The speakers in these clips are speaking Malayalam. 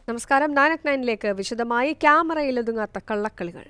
നമസ്കാരം നാനക് നയനിലേക്ക് വിശദമായി ക്യാമറയിൽ ഒതുങ്ങാത്ത കള്ളക്കളികൾ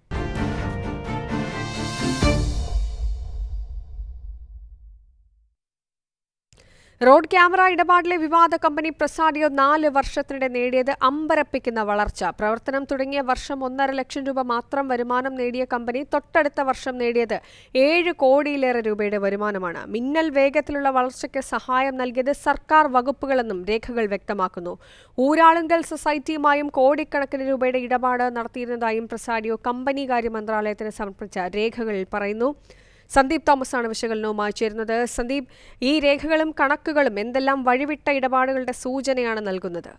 റോഡ് ക്യാമറ ഇടപാടിലെ വിവാദ കമ്പനി പ്രസാഡിയോ നാല് വർഷത്തിനിടെ നേടിയത് അമ്പരപ്പിക്കുന്ന വളർച്ച പ്രവർത്തനം തുടങ്ങിയ വർഷം ഒന്നര ലക്ഷം രൂപ മാത്രം വരുമാനം നേടിയ കമ്പനി തൊട്ടടുത്ത വർഷം നേടിയത് ഏഴ് കോടിയിലേറെ രൂപയുടെ വരുമാനമാണ് മിന്നൽ വേഗത്തിലുള്ള വളർച്ചയ്ക്ക് സഹായം നൽകിയത് സർക്കാർ വകുപ്പുകളെന്നും രേഖകൾ വ്യക്തമാക്കുന്നു ഊരാളുങ്കൽ സൊസൈറ്റിയുമായും കോടിക്കണക്കിന് രൂപയുടെ ഇടപാട് നടത്തിയിരുന്നതായും പ്രസാഡിയോ കമ്പനി കാര്യ മന്ത്രാലയത്തിന് സമർപ്പിച്ച രേഖകളിൽ പറയുന്നു സന്ദീപ് തോമസ് ആണ് വിശകലനവുമായി ചേരുന്നത് സന്ദീപ് ഈ രേഖകളും കണക്കുകളും എന്തെല്ലാം വഴിവിട്ട ഇടപാടുകളുടെ സൂചനയാണ് നൽകുന്നത്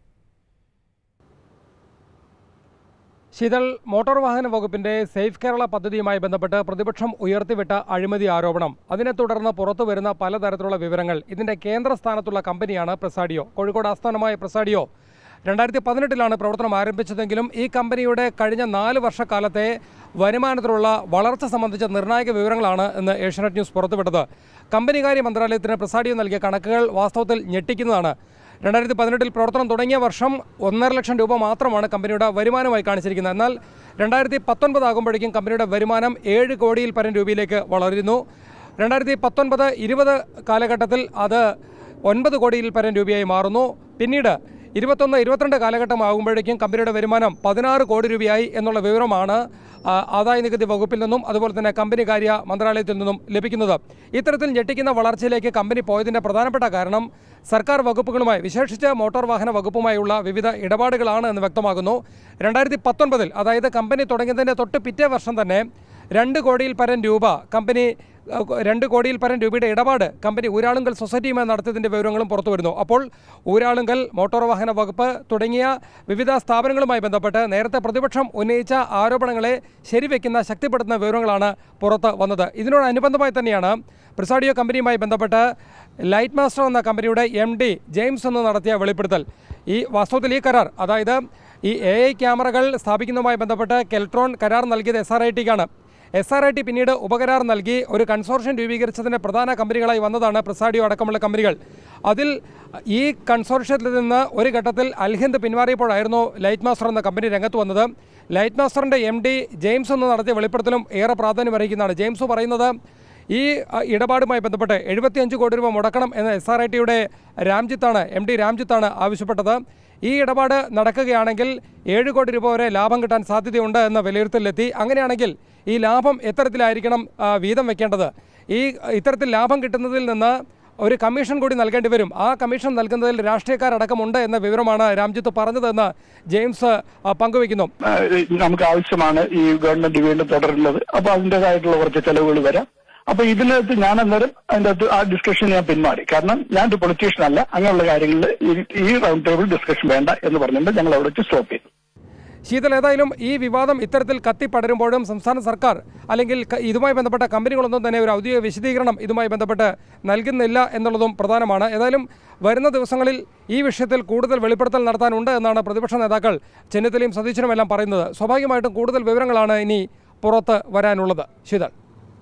ശീതൾ മോട്ടോർ വാഹന വകുപ്പിന്റെ സേഫ് കേരള പദ്ധതിയുമായി ബന്ധപ്പെട്ട് പ്രതിപക്ഷം ഉയർത്തിവിട്ട അഴിമതി ആരോപണം അതിനെ തുടർന്ന് പുറത്തു വരുന്ന പലതരത്തിലുള്ള വിവരങ്ങൾ ഇതിന്റെ കേന്ദ്ര സ്ഥാനത്തുള്ള കമ്പനിയാണ് പ്രസാഡിയോ കോഴിക്കോട് ആസ്ഥാനമായ പ്രസാഡിയോ രണ്ടായിരത്തി പതിനെട്ടിലാണ് പ്രവർത്തനം ആരംഭിച്ചതെങ്കിലും ഈ കമ്പനിയുടെ കഴിഞ്ഞ നാല് വർഷക്കാലത്തെ വരുമാനത്തിലുള്ള വളർച്ച സംബന്ധിച്ച നിർണായക വിവരങ്ങളാണ് ഇന്ന് ഏഷ്യാനെറ്റ് ന്യൂസ് പുറത്തുവിട്ടത് കമ്പനികാര്യ മന്ത്രാലയത്തിന് പ്രസാഡിയോ നൽകിയ കണക്കുകൾ വാസ്തവത്തിൽ ഞെട്ടിക്കുന്നതാണ് രണ്ടായിരത്തി പതിനെട്ടിൽ പ്രവർത്തനം തുടങ്ങിയ വർഷം ഒന്നര ലക്ഷം രൂപ മാത്രമാണ് കമ്പനിയുടെ വരുമാനമായി കാണിച്ചിരിക്കുന്നത് എന്നാൽ രണ്ടായിരത്തി പത്തൊൻപത് ആകുമ്പോഴേക്കും കമ്പനിയുടെ വരുമാനം ഏഴ് കോടിയിൽ പരം രൂപയിലേക്ക് വളരുന്നു രണ്ടായിരത്തി പത്തൊൻപത് ഇരുപത് കാലഘട്ടത്തിൽ അത് ഒൻപത് കോടിയിൽ പരം രൂപയായി മാറുന്നു പിന്നീട് ഇരുപത്തൊന്ന് ഇരുപത്തിരണ്ട് കാലഘട്ടമാകുമ്പോഴേക്കും കമ്പനിയുടെ വരുമാനം പതിനാറ് കോടി രൂപയായി എന്നുള്ള വിവരമാണ് ആ, ആദായ നികുതി വകുപ്പിൽ നിന്നും അതുപോലെ തന്നെ കമ്പനി കാര്യ മന്ത്രാലയത്തിൽ നിന്നും ലഭിക്കുന്നത് ഇത്തരത്തിൽ ഞെട്ടിക്കുന്ന വളർച്ചയിലേക്ക് കമ്പനി പോയതിൻ്റെ പ്രധാനപ്പെട്ട കാരണം സർക്കാർ വകുപ്പുകളുമായി വിശേഷിച്ച് മോട്ടോർ വാഹന വകുപ്പുമായുള്ള വിവിധ ഇടപാടുകളാണ് എന്ന് വ്യക്തമാകുന്നു രണ്ടായിരത്തി പത്തൊൻപതിൽ അതായത് കമ്പനി തുടങ്ങിയതിൻ്റെ തൊട്ട് പിറ്റേ വർഷം തന്നെ രണ്ട് കോടിയിൽ പരം രൂപ കമ്പനി അഹ്, രണ്ട് കോടിയിൽ പരം രൂപയുടെ ഇടപാട് കമ്പനി ഊരാളുങ്കൽ സൊസൈറ്റിയുമായി നടത്തിയതിൻ്റെ വിവരങ്ങളും പുറത്തു വരുന്നു അപ്പോൾ ഊരാളുങ്കൽ മോട്ടോർ വാഹന വകുപ്പ് തുടങ്ങിയ വിവിധ സ്ഥാപനങ്ങളുമായി ബന്ധപ്പെട്ട് നേരത്തെ പ്രതിപക്ഷം ഉന്നയിച്ച ആരോപണങ്ങളെ ശരിവെക്കുന്ന ശക്തിപ്പെടുത്തുന്ന വിവരങ്ങളാണ് പുറത്ത് വന്നത് ഇതിനോടനുബന്ധമായി തന്നെയാണ് പ്രിസാഡിയോ കമ്പനിയുമായി ബന്ധപ്പെട്ട് ലൈറ്റ് മാസ്റ്റർ എന്ന കമ്പനിയുടെ എം ഡി ജെയിംസ് എന്ന് നടത്തിയ വെളിപ്പെടുത്തൽ ഈ വാസ്തവത്തിൽ ഈ കരാർ അതായത് ഈ എ ഐ ക്യാമറകൾ സ്ഥാപിക്കുന്നതുമായി ബന്ധപ്പെട്ട് കെൽട്രോൺ കരാർ നൽകിയത് എസ് ആർ ഐ ടിക്കാണ് എസ് ആർ ഐ ടി പിന്നീട് ഉപകരാർ നൽകി ഒരു കൺസോർഷ്യം രൂപീകരിച്ചതിൻ്റെ പ്രധാന കമ്പനികളായി വന്നതാണ് പ്രസാഡിയോ അടക്കമുള്ള കമ്പനികൾ അതിൽ ഈ കൺസോർഷ്യത്തിൽ നിന്ന് ഒരു ഘട്ടത്തിൽ അൽഹിന്ദ് പിന്മാറിയപ്പോഴായിരുന്നു ലൈറ്റ് മാസ്റ്റർ എന്ന കമ്പനി രംഗത്ത് വന്നത് ലൈറ്റ് മാസ്റ്ററിൻ്റെ എം ഡി ജെയിംസ് എന്ന് നടത്തിയ വെളിപ്പെടുത്തലും ഏറെ പ്രാധാന്യം അർഹിക്കുന്നതാണ് ജെയിംസ് പറയുന്നത് ഈ അ, ഇടപാടുമായി ബന്ധപ്പെട്ട് എഴുപത്തിയഞ്ച് കോടി രൂപ മുടക്കണം എന്ന് എസ് ആർ ഐ ടിയുടെ രാംജിത്താണ് എം ഡി രാംജിത്താണ് ആവശ്യപ്പെട്ടത് ഈ ഇടപാട് നടക്കുകയാണെങ്കിൽ ഏഴ് കോടി രൂപ വരെ ലാഭം കിട്ടാൻ സാധ്യതയുണ്ട് എന്ന വിലയിരുത്തലിലെത്തി അങ്ങനെയാണെങ്കിൽ ഈ ലാഭം എത്തരത്തിലായിരിക്കണം ആ, വീതം വെക്കേണ്ടത് ഈ ഇത്തരത്തിൽ ലാഭം കിട്ടുന്നതിൽ നിന്ന് ഒരു കമ്മീഷൻ കൂടി നൽകേണ്ടി വരും ആ കമ്മീഷൻ നൽകുന്നതിൽ രാഷ്ട്രീയക്കാരടക്കമുണ്ട് എന്ന വിവരമാണ് രാംജിത്ത് പറഞ്ഞതെന്ന് ജെയിംസ് ആ, പങ്കുവയ്ക്കുന്നു ആ, നമുക്ക് ആവശ്യമാണ് ഈ ഗവൺമെന്റ് വീണ്ടും തുടരുന്നത് അപ്പൊ അതിൻ്റെതായിട്ടുള്ള കുറച്ച് ചെലവുകൾ വരാം അപ്പൊ ഇതിനകത്ത് ഞാൻ അന്നേരം അതിന്റെ അകത്ത് ആ ഡിസ്കഷൻ ഞാൻ പിന്മാറി കാരണം ഞാൻ ഒരു പൊളിറ്റീഷ്യൻ അല്ല അങ്ങനെയുള്ള കാര്യങ്ങളിൽ ഈ- ഈ റൗണ്ട് ടേബിൾ ഡിസ്കഷൻ വേണ്ട എന്ന് പറഞ്ഞിട്ട് ഞങ്ങൾ അവിടെ വെച്ച് സ്റ്റോപ്പ് ചെയ്തു ശീതൽ ഏതായാലും ഈ വിവാദം ഇത്തരത്തിൽ കത്തിപ്പടരുമ്പോഴും സംസ്ഥാന സർക്കാർ അല്ലെങ്കിൽ ക- ഇതുമായി ബന്ധപ്പെട്ട കമ്പനികളൊന്നും തന്നെ ഒരു ഔദ്യോഗിക വിശദീകരണം ഇതുമായി ബന്ധപ്പെട്ട് നൽകുന്നില്ല എന്നുള്ളതും പ്രധാനമാണ് ഏതായാലും വരുന്ന ദിവസങ്ങളിൽ ഈ വിഷയത്തിൽ കൂടുതൽ വെളിപ്പെടുത്തൽ നടത്താനുണ്ട് എന്നാണ് പ്രതിപക്ഷ നേതാക്കൾ ചെന്നിത്തലയും സതീശനും എല്ലാം പറയുന്നത് സ്വാഭാവികമായിട്ടും കൂടുതൽ വിവരങ്ങളാണ് ഇനി പുറത്ത് വരാനുള്ളത് ശീതൽ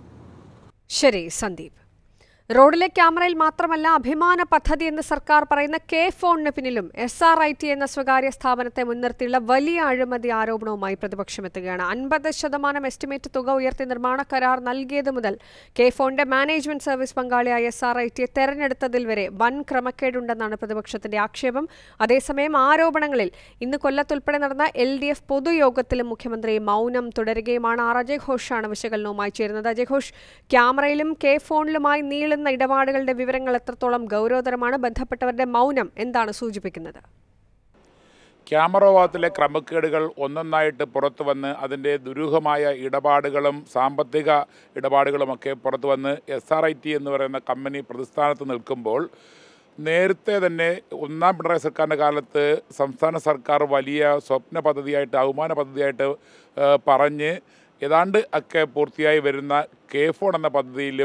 ശരി സന്ദീപ് റോഡിലെ ക്യാമറയിൽ മാത്രമല്ല അഭിമാന പദ്ധതി എന്ന് സർക്കാർ പറയുന്ന കെ ഫോണിന് പിന്നിലും എസ് ആർ ഐ ടി എന്ന സ്വകാര്യ സ്ഥാപനത്തെ മുൻനിർത്തിയുള്ള വലിയ അഴിമതി ആരോപണവുമായി പ്രതിപക്ഷം എത്തുകയാണ് അൻപത് ശതമാനം എസ്റ്റിമേറ്റ് തുക ഉയർത്തി നിർമ്മാണ കരാർ നൽകിയത് മുതൽ കെ ഫോണിന്റെ മാനേജ്മെന്റ് സർവീസ് പങ്കാളിയായ എസ് ആർ ഐ ടിയെ തെരഞ്ഞെടുത്തതിൽ വരെ വൻ ക്രമക്കേടുണ്ടെന്നാണ് പ്രതിപക്ഷത്തിന്റെ ആക്ഷേപം അതേസമയം ആരോപണങ്ങളിൽ ഇന്ന് കൊല്ലത്തുൾപ്പെടെ നടന്ന എൽ ഡി എഫ് പൊതുയോഗത്തിലും മുഖ്യമന്ത്രി മൗനം തുടരുകയുമാണ് ആർ അജയ് ഘോഷാണ് വിശകലനവുമായി ചേരുന്നത് അജയ് ഘോഷ് ക്യാമറയിലും കെ ഫോണിലുമായി നീളുന്ന ഇടപാടുകളുടെ വിവരങ്ങൾ എത്രത്തോളം ഗൗരവതരമാണ് ബന്ധപ്പെട്ടവരുടെ മൗനം എന്താണ് സൂചിപ്പിക്കുന്നത് ക്യാമറ ഭാഗത്തിലെ ക്രമക്കേടുകൾ ഒന്നൊന്നായിട്ട് പുറത്തു വന്ന് അതിൻ്റെ ദുരൂഹമായ ഇടപാടുകളും സാമ്പത്തിക ഇടപാടുകളുമൊക്കെ പുറത്തു വന്ന് എസ് ആർ ഐ ടി എന്ന് പറയുന്ന കമ്പനി പ്രതിസ്ഥാനത്ത് നിൽക്കുമ്പോൾ നേരത്തെ തന്നെ ഒന്നാം പിണറായി സർക്കാരിൻ്റെ കാലത്ത് സംസ്ഥാന സർക്കാർ വലിയ സ്വപ്ന പദ്ധതിയായിട്ട് അവമാന പദ്ധതിയായിട്ട് ഏഹ്, പറഞ്ഞ് ഏതാണ്ട് ഒക്കെ പൂർത്തിയായി വരുന്ന കെ ഫോൺ എന്ന പദ്ധതിയിലും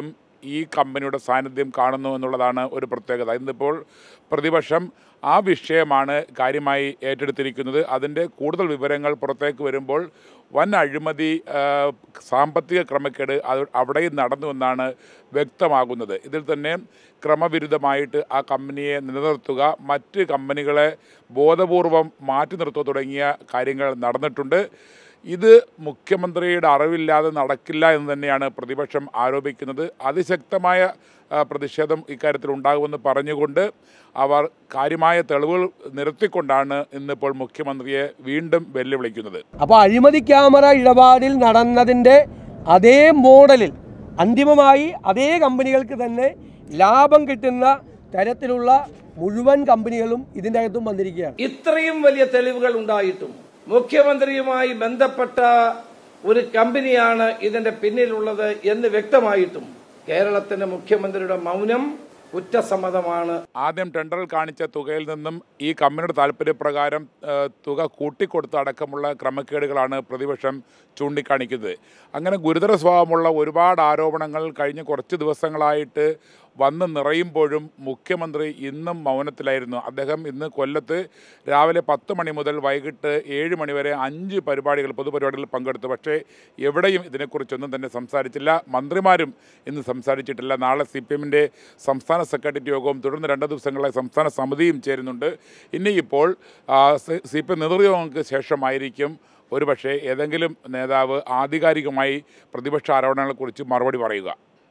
ഈ കമ്പനിയുടെ സാന്നിധ്യം കാണുന്നു എന്നുള്ളതാണ് ഒരു പ്രത്യേകത ഇന്നിപ്പോൾ പ്രതിപക്ഷം ആ വിഷയമാണ് കാര്യമായി ഏറ്റെടുത്തിരിക്കുന്നത് അതിൻ്റെ കൂടുതൽ വിവരങ്ങൾ പുറത്തേക്ക് വരുമ്പോൾ വൻ അഴിമതി ആ, സാമ്പത്തിക ക്രമക്കേട് അത് അവിടെയും നടന്നു എന്നാണ് വ്യക്തമാകുന്നത് ഇതിൽ തന്നെ ക്രമവിരുദ്ധമായിട്ട് ആ കമ്പനിയെ നിലനിർത്തുക മറ്റ് കമ്പനികളെ ബോധപൂർവം മാറ്റി നിർത്തുക തുടങ്ങിയ കാര്യങ്ങൾ നടന്നിട്ടുണ്ട് ഇത് മുഖ്യമന്ത്രിയുടെ അറിവില്ലാതെ നടക്കില്ല എന്ന് തന്നെയാണ് പ്രതിപക്ഷം ആരോപിക്കുന്നത് അതിശക്തമായ ആ, പ്രതിഷേധം ഇക്കാര്യത്തിൽ ഉണ്ടാകുമെന്ന് പറഞ്ഞുകൊണ്ട് അവർ കാര്യമായ തെളിവുകൾ നിരത്തിക്കൊണ്ടാണ് ഇന്നിപ്പോൾ മുഖ്യമന്ത്രിയെ വീണ്ടും വെല്ലുവിളിക്കുന്നത് അപ്പോൾ അഴിമതി ക്യാമറ ഇടപാടിൽ നടന്നതിൻ്റെ അതേ മോഡലിൽ അന്തിമമായി അതേ കമ്പനികൾക്ക് തന്നെ ലാഭം കിട്ടുന്ന തരത്തിലുള്ള മുഴുവൻ കമ്പനികളും ഇതിൻ്റെ അകത്തും വന്നിരിക്കുകയാണ് ഇത്രയും വലിയ തെളിവുകൾ ഉണ്ടായിട്ടും മുഖ്യമന്ത്രിയുമായി ബന്ധപ്പെട്ട ഒരു കമ്പനിയാണ് ഇതിന്റെ പിന്നിലുള്ളത് എന്ന് വ്യക്തമായിട്ടും കേരളത്തിന്റെ മുഖ്യമന്ത്രിയുടെ മൗനം കുറ്റസമ്മതമാണ് ആദ്യം ടെൻഡറിൽ കാണിച്ച തുകയിൽ നിന്നും ഈ കമ്പനിയുടെ താല്പര്യപ്രകാരം ആ, തുക കൂട്ടിക്കൊടുത്ത അടക്കമുള്ള ക്രമക്കേടുകളാണ് പ്രതിപക്ഷം ചൂണ്ടിക്കാണിക്കുന്നത് അങ്ങനെ ഗുരുതര സ്വഭാവമുള്ള ഒരുപാട് ആരോപണങ്ങൾ കഴിഞ്ഞ കുറച്ച് ദിവസങ്ങളായിട്ട് വന്ന് നിറയുമ്പോഴും മുഖ്യമന്ത്രി ഇന്നും മൗനത്തിലായിരുന്നു അദ്ദേഹം ഇന്ന് കൊല്ലത്ത് രാവിലെ പത്ത് മണി മുതൽ വൈകിട്ട് ഏഴ് മണി വരെ അഞ്ച് പരിപാടികൾ പൊതുപരിപാടികളിൽ പങ്കെടുത്തു പക്ഷേ എവിടെയും ഇതിനെക്കുറിച്ചൊന്നും തന്നെ സംസാരിച്ചില്ല മന്ത്രിമാരും ഇന്ന് സംസാരിച്ചിട്ടില്ല നാളെ സി പി എമ്മിൻ്റെ സംസ്ഥാന സെക്രട്ടറി യോഗവും തുടർന്ന് രണ്ട് ദിവസങ്ങളായി സംസ്ഥാന സമിതിയും ചേരുന്നുണ്ട് ഇനി ഇപ്പോൾ സി പി എം നേതൃയോഗങ്ങൾക്ക് ശേഷമായിരിക്കും ഒരുപക്ഷെ ഏതെങ്കിലും നേതാവ് ആധികാരികമായി പ്രതിപക്ഷ ആരോപണങ്ങളെക്കുറിച്ച് മറുപടി പറയുക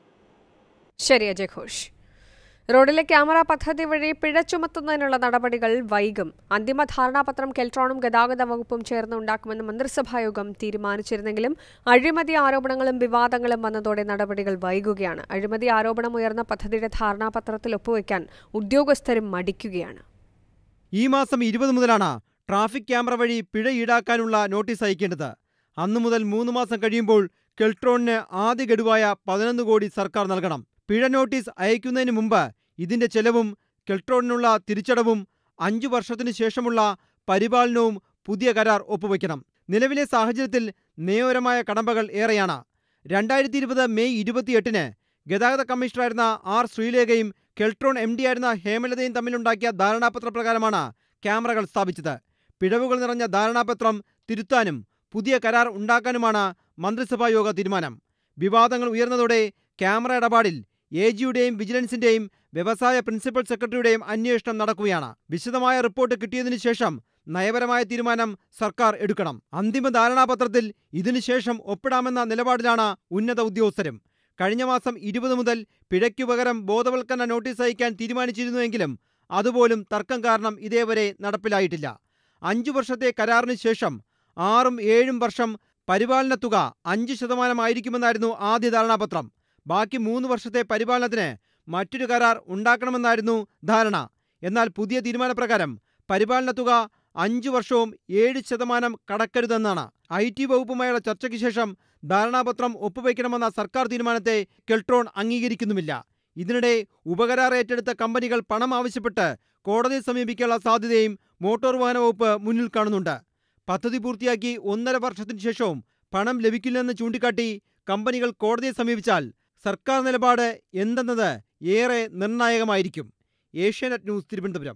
ശരി അജയ് ഘോഷ് റോഡിലെ ക്യാമറ പദ്ധതി വഴി പിഴ ചുമത്തുന്നതിനുള്ള നടപടികൾ വൈകും അന്തിമ ധാരണാപത്രം കെൽട്രോണും ഗതാഗത വകുപ്പും ചേർന്ന് ഉണ്ടാക്കുമെന്ന് മന്ത്രിസഭായോഗം തീരുമാനിച്ചിരുന്നെങ്കിലും അഴിമതി ആരോപണങ്ങളും വിവാദങ്ങളും വന്നതോടെ നടപടികൾ വൈകുകയാണ് അഴിമതി ആരോപണം ഉയർന്ന പദ്ധതിയുടെ ധാരണാപത്രത്തിൽ ഒപ്പുവയ്ക്കാൻ ഉദ്യോഗസ്ഥരും മടിക്കുകയാണ് ഈ മാസം ഇരുപത് മുതലാണ് ട്രാഫിക് ക്യാമറ വഴി പിഴ ഈടാക്കാനുള്ള നോട്ടീസ് അയക്കേണ്ടത് അന്നു മുതൽ മൂന്ന് മാസം കഴിയുമ്പോൾ കെൽട്രോണിന് ആദ്യ ഗഡുവായ പതിനൊന്ന് കോടി സർക്കാർ നൽകണം പിഴ നോട്ടീസ് അയക്കുന്നതിന് മുമ്പ് ഇതിന്റെ ചെലവും കെൽട്രോണിനുള്ള തിരിച്ചടവും അഞ്ചു വർഷത്തിനു ശേഷമുള്ള പരിപാലനവും പുതിയ കരാർ ഒപ്പുവയ്ക്കണം നിലവിലെ സാഹചര്യത്തിൽ നിയമപരമായ കടമ്പകൾ ഏറെയാണ് രണ്ടായിരത്തി ഇരുപത് മെയ് ഇരുപത്തിയെട്ടിന് ഗതാഗത കമ്മീഷണറായിരുന്ന ആർ ശ്രീലേഖയും കെൽട്രോൺ എം ഡി ആയിരുന്ന ഹേമലതയും തമ്മിലുണ്ടാക്കിയ ധാരണാപത്ര പ്രകാരമാണ് ക്യാമറകൾ സ്ഥാപിച്ചത് പിഴവുകൾ നിറഞ്ഞ ധാരണാപത്രം തിരുത്താനും പുതിയ കരാർ ഉണ്ടാക്കാനുമാണ് മന്ത്രിസഭായോഗ തീരുമാനം വിവാദങ്ങൾ ഉയർന്നതോടെ ക്യാമറ ഇടപാടിൽ എ ജിയുടെയും വിജിലൻസിന്റെയും വ്യവസായ പ്രിൻസിപ്പൽ സെക്രട്ടറിയുടെയും അന്വേഷണം നടക്കുകയാണ് വിശദമായ റിപ്പോർട്ട് കിട്ടിയതിനു ശേഷം നയപരമായ തീരുമാനം സർക്കാർ എടുക്കണം അന്തിമ ധാരണാപത്രത്തിൽ ഇതിനുശേഷം ഒപ്പിടാമെന്ന നിലപാടിലാണ് ഉന്നത ഉദ്യോഗസ്ഥരും കഴിഞ്ഞ മാസം ഇരുപത് മുതൽ പിഴയ്ക്കു പകരം ബോധവൽക്കരണ നോട്ടീസ് അയക്കാൻ തീരുമാനിച്ചിരുന്നുവെങ്കിലും അതുപോലും തർക്കം കാരണം ഇതേവരെ നടപ്പിലായിട്ടില്ല അഞ്ചു വർഷത്തെ കരാറിന് ശേഷം ആറും ഏഴും വർഷം പരിപാലന തുക അഞ്ച് ശതമാനമായിരിക്കുമെന്നായിരുന്നു ആദ്യ ധാരണാപത്രം ബാക്കി മൂന്ന് വർഷത്തെ പരിപാലനത്തിന് മറ്റൊരു കരാർ ഉണ്ടാക്കണമെന്നായിരുന്നു ധാരണ എന്നാൽ പുതിയ തീരുമാനപ്രകാരം പരിപാലന തുക അഞ്ചു വർഷവും ഏഴ് ശതമാനം കടക്കരുതെന്നാണ് ഐ ടി വകുപ്പുമായുള്ള ചർച്ചയ്ക്ക് ശേഷം ധാരണാപത്രം ഒപ്പുവയ്ക്കണമെന്ന സർക്കാർ തീരുമാനത്തെ കെൽട്രോൺ അംഗീകരിക്കുന്നുമില്ല ഇതിനിടെ ഉപകരാർ ഏറ്റെടുത്ത കമ്പനികൾ പണം ആവശ്യപ്പെട്ട് കോടതിയെ സമീപിക്കാനുള്ള സാധ്യതയും മോട്ടോർ വാഹന വകുപ്പ് മുന്നിൽ കാണുന്നുണ്ട് പദ്ധതി പൂർത്തിയാക്കി ഒന്നര വർഷത്തിനു ശേഷവും പണം ലഭിക്കില്ലെന്ന് ചൂണ്ടിക്കാട്ടി കമ്പനികൾ കോടതിയെ സമീപിച്ചാൽ സർക്കാർ നിലപാട് എന്തെന്നത് ഏറെ നിർണായകമായിരിക്കും ഏഷ്യാനെറ്റ് ന്യൂസ് തിരുവനന്തപുരം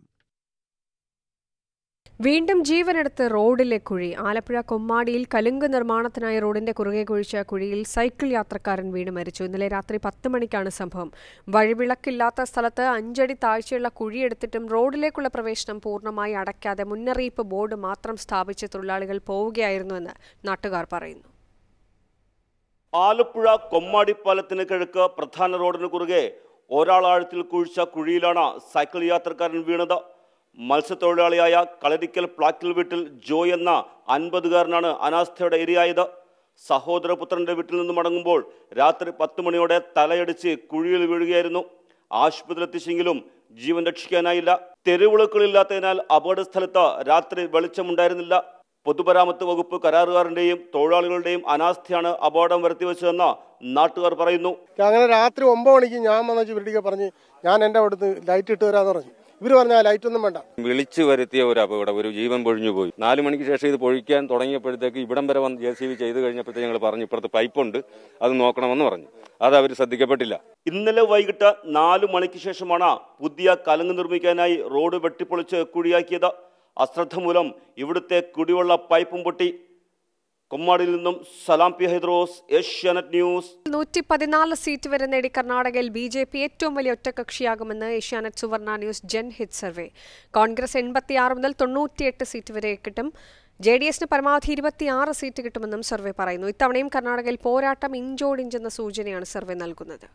വീണ്ടും ജീവനെടുത്ത് റോഡിലെ കുഴി ആലപ്പുഴ കൊമ്മാടിയിൽ കലുങ്ക് നിർമ്മാണത്തിനായി റോഡിന്റെ കുറുകെ കുഴിച്ച കുഴിയിൽ സൈക്കിൾ യാത്രക്കാരൻ വീണ് മരിച്ചു ഇന്നലെ രാത്രി പത്ത് മണിക്കാണ് സംഭവം വഴിവിളക്കില്ലാത്ത സ്ഥലത്ത് അഞ്ചടി താഴ്ചയുള്ള കുഴിയെടുത്തിട്ടും റോഡിലേക്കുള്ള പ്രവേശനം പൂർണ്ണമായി അടയ്ക്കാതെ മുന്നറിയിപ്പ് ബോർഡ് മാത്രം സ്ഥാപിച്ച് തൊഴിലാളികൾ പോവുകയായിരുന്നുവെന്ന് നാട്ടുകാർ പറയുന്നു ആലപ്പുഴ കൊമ്മാടിപ്പാലത്തിന് കിഴക്ക് പ്രധാന റോഡിന് കുറുകെ ഒരാളാഴത്തിൽ കുഴിച്ച കുഴിയിലാണ് സൈക്കിൾ യാത്രക്കാരൻ വീണത് മത്സ്യത്തൊഴിലാളിയായ കളരിക്കൽ പ്ലാക്കിൽ വീട്ടിൽ ജോയ് എന്ന അൻപതുകാരനാണ് അനാസ്ഥയുടെ ഇരയായത് സഹോദരപുത്രന്റെ വീട്ടിൽ നിന്ന് മടങ്ങുമ്പോൾ രാത്രി പത്ത് മണിയോടെ തലയടിച്ച് കുഴിയിൽ വീഴുകയായിരുന്നു ആശുപത്രിയിലെത്തിച്ചെങ്കിലും ജീവൻ രക്ഷിക്കാനായില്ല തെരുവിളക്കുകളില്ലാത്തതിനാൽ അപകട സ്ഥലത്ത് രാത്രി വെളിച്ചമുണ്ടായിരുന്നില്ല പൊതുമരാമത്ത് വകുപ്പ് കരാറുകാരന്റെയും തൊഴിലാളികളുടെയും അനാസ്ഥയാണ് അപകടം വരുത്തിവെച്ചതെന്ന് നാട്ടുകാർ പറയുന്നു അങ്ങനെ രാത്രി ഒമ്പത് മണിക്ക് ഞാൻ വന്നു വീട്ടിലേക്ക് പറഞ്ഞ് ഞാൻ എൻ്റെ അവിടുന്ന് ലൈറ്റ് ഇട്ട് തരാമെന്ന് പറഞ്ഞു ഇവർ പറഞ്ഞ ലൈറ്റ് ഒന്നും വേണ്ട വിളിച്ചു വരുത്തിയ ഒരു അപകടം ഒരു ജീവൻ പൊഴിഞ്ഞു പോയി നാല് മണിക്ക് ശേഷം ഇത് പൊഴിക്കാൻ തുടങ്ങിയപ്പോഴത്തേക്ക് ഇവിടം വരെ വന്ന് ജെ സി ബി ചെയ്ത് കഴിഞ്ഞപ്പോഴത്തേക്ക് ഞങ്ങൾ പറഞ്ഞു ഇപ്പുറത്ത് പൈപ്പുണ്ട് അത് നോക്കണമെന്ന് പറഞ്ഞു അത് അവർ ശ്രദ്ധിക്കപ്പെട്ടില്ല ഇന്നലെ വൈകിട്ട് നാലു മണിക്ക് ശേഷമാണ് പുതിയ കലങ്ങ് നിർമ്മിക്കാനായി റോഡ് വെട്ടിപ്പൊളിച്ച് കുഴിയാക്കിയത് അശ്രദ്ധ മൂലം ഇവിടുത്തെ കുടിവെള്ള പൈപ്പും പൊട്ടി കൊമ്മാടിയിൽ നിന്നും സലാം പി ഹൈദ്രോസ് ഏഷ്യാനെറ്റ് ന്യൂസ് നൂറ്റി പതിനാല് സീറ്റ് വരെ നേടി കർണാടകയിൽ ബി ജെ പി ഏറ്റവും വലിയ ഒറ്റകക്ഷിയാകുമെന്ന് ഏഷ്യാനെറ്റ് സുവർണ ന്യൂസ് ജൻഹിത് സർവേ കോൺഗ്രസ് എൺപത്തിയാറ് മുതൽ തൊണ്ണൂറ്റിയെട്ട് സീറ്റ് വരെ കിട്ടും ജെ ഡി എസിന് പരമാവധി ഇരുപത്തിയാറ് സീറ്റ് കിട്ടുമെന്നും സർവേ പറയുന്നു ഇത്തവണയും കർണാടകയിൽ പോരാട്ടം ഇഞ്ചോടിഞ്ചെന്ന സൂചനയാണ് സർവേ നൽകുന്നത്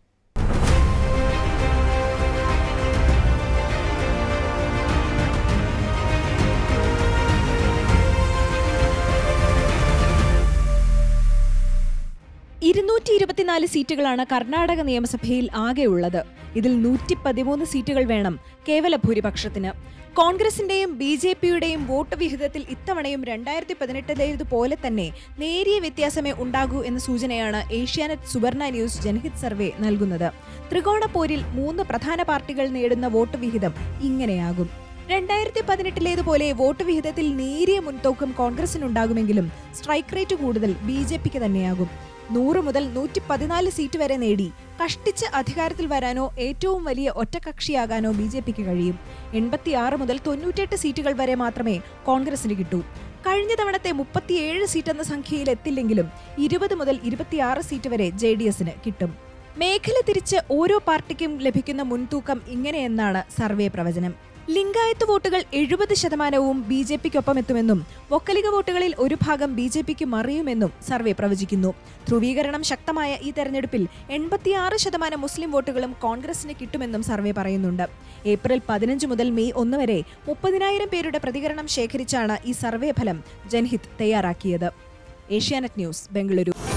ഇരുന്നൂറ്റി ഇരുപത്തിനാല് സീറ്റുകളാണ് കർണാടക നിയമസഭയിൽ ആകെയുള്ളത് ഇതിൽ നൂറ്റി പതിമൂന്ന് സീറ്റുകൾ വേണം കേവല ഭൂരിപക്ഷത്തിന് കോൺഗ്രസിന്റെയും ബി ജെ പിയുടെയും വോട്ട് വിഹിതത്തിൽ ഇത്തവണയും രണ്ടായിരത്തി പതിനെട്ടിലേതുപോലെ തന്നെ നേരിയ വ്യത്യാസമേ ഉണ്ടാകൂ എന്ന സൂചനയാണ് ഏഷ്യാനെറ്റ് സുവർണ ന്യൂസ് ജനഹിത് സർവേ നൽകുന്നത് ത്രികോണ പോരിൽ മൂന്ന് പ്രധാന പാർട്ടികൾ നേടുന്ന വോട്ട് വിഹിതം ഇങ്ങനെയാകും രണ്ടായിരത്തി പതിനെട്ടിലേതുപോലെ വോട്ട് വിഹിതത്തിൽ നേരിയ മുൻതൂക്കം കോൺഗ്രസിനുണ്ടാകുമെങ്കിലും സ്ട്രൈക്ക് റേറ്റ് കൂടുതൽ ബി ജെ പിക്ക് തന്നെയാകും നൂറ് മുതൽ നൂറ്റി പതിനാല് സീറ്റ് വരെ നേടി കഷ്ടിച്ച് അധികാരത്തിൽ വരാനോ ഏറ്റവും വലിയ ഒറ്റകക്ഷിയാകാനോ ബി ജെ പിക്ക് കഴിയും എൺപത്തിയാറ് മുതൽ തൊണ്ണൂറ്റെട്ട് സീറ്റുകൾ വരെ മാത്രമേ കോൺഗ്രസിന് കിട്ടൂ കഴിഞ്ഞ തവണത്തെ മുപ്പത്തിയേഴ് സീറ്റ് എന്ന സംഖ്യയിൽ എത്തില്ലെങ്കിലും ഇരുപത് മുതൽ ഇരുപത്തിയാറ് സീറ്റ് വരെ ജെ ഡി എസിന് കിട്ടും മേഖല തിരിച്ച് ഓരോ പാർട്ടിക്കും ലഭിക്കുന്ന മുൻതൂക്കം ഇങ്ങനെയെന്നാണ് സർവേ പ്രവചനം ലിംഗായത്ത് വോട്ടുകൾ എഴുപത് ശതമാനവും ബി ജെ പിക്കൊപ്പം എത്തുമെന്നും വൊക്കലിക വോട്ടുകളിൽ ഒരു ഭാഗം ബി ജെ പിക്ക് മറിയുമെന്നും സർവേ പ്രവചിക്കുന്നു ധ്രുവീകരണം ശക്തമായ ഈ തെരഞ്ഞെടുപ്പിൽ എൺപത്തിയാറ് ശതമാനം മുസ്ലിം വോട്ടുകളും കോൺഗ്രസിന് കിട്ടുമെന്നും സർവേ പറയുന്നുണ്ട് ഏപ്രിൽ പതിനഞ്ച് മുതൽ മെയ് ഒന്ന് വരെ മുപ്പതിനായിരം പേരുടെ പ്രതികരണം ശേഖരിച്ചാണ് ഈ സർവേ ഫലം ജൻഹിത് തയ്യാറാക്കിയത് ഏഷ്യാനെറ്റ് ന്യൂസ് ബംഗളൂരു